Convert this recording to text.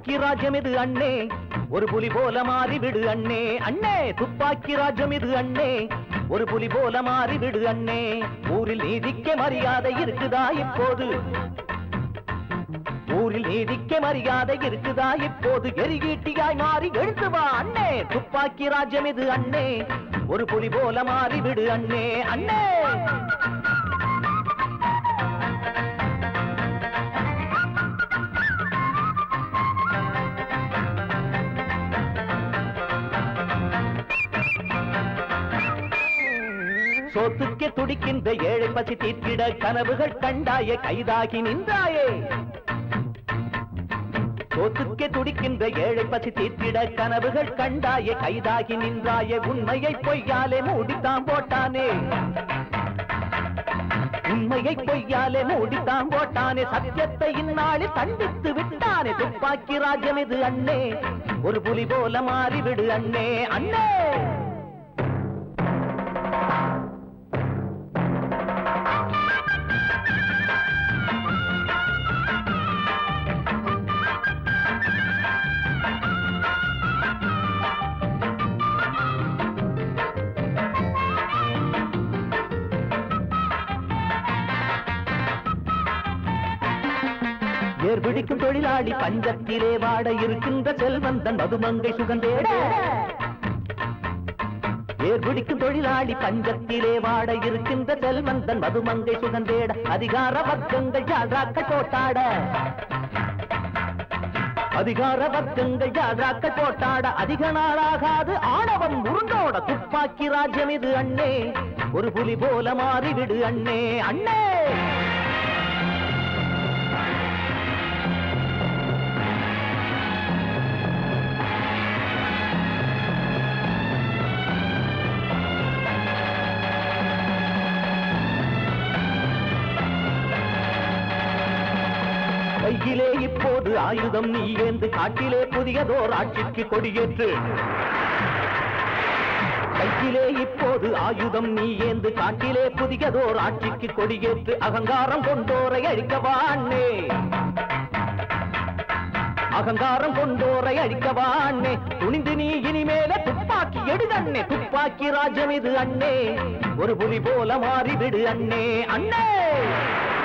துப்பாக்கி ராஜ்யம் இது அண்ணே ஒரு புலி போல மாறி விடு அண்ணே அண்ணே துப்பாக்கி ராஜ்யம் இது அண்ணே ஒரு புலி போல மாறி விடு அண்ணே ஊரில் நீதிக்க மரியாதை இருக்குதா இப்போது ஊரில் நீதிக்க மரியாதை இருக்குதா இப்போது எரிகீட்டியாய் மாறி எழுந்து வா அண்ணே துப்பாக்கி ராஜ்யம் இது அண்ணே ஒரு புலி போல மாறி விடு அண்ணே அண்ணே சோத்துக்கே துடிக்கின்ற ஏழை பசி தீர்த்திட கனவுகள் கண்டாயே கைதாகி நின்றாயே சோத்துக்கே துடிக்கின்ற ஏழை பசி தீர்த்திட கனவுகள் கண்டாயே கைதாகி நின்றாயே உண்மையை பொய்யாலே மூடித்தான் போட்டானே உண்மையை பொய்யாலே மூடித்தான் போட்டானே சத்தியத்தை இந்நாளில் கண்டித்து விட்டானே துப்பாக்கி ராஜ்யம் இது அண்ணே ஒரு புலி போல மாறிவிடு அண்ணே அண்ணே ஏர் பிடிக்கும் தொழிலாளி பஞ்சத்திலே வாட இருக்கின்ற செல்வந்தன் மதுமங்கை சுகந்தேட ஏர் பிடிக்கும் தொழிலாளி பஞ்சத்திலே வாட இருக்கின்ற செல்வந்தன் மதுமங்கை சுகந்தேட அதிகார வர்க்கங்கள் ஜால்ராக்கள் போட்டாட அதிகார வர்க்கங்கள் ஜால்ராக்கள் போட்டாட அதிக நாளாகாது ஆணவம் உருண்டோட துப்பாக்கி ராஜ்யம் இது அண்ணே ஒரு புலி போல மாறிவிடு அண்ணே அண்ணே கையிலே இப்போது ஆயுதம் நீ ஏந்து காட்டிலே புதியதோர் ஆட்சிக்கு கொடியேற்று கையிலே இப்போது ஆயுதம் நீ ஏந்து காட்டிலே புதியதோர் ஆட்சிக்கு கொடியேற்று அகங்காரம் கொண்டோரை அழிக்கவா அண்ணே அகங்காரம் கொண்டோரை அழிக்கவா அண்ணே துணிந்து நீ இனிமேல துப்பாக்கி எடுதண்ணே துப்பாக்கி ராஜ்யம் இது அண்ணே ஒரு புலி போல மாறிவிடு அண்ணே அண்ணே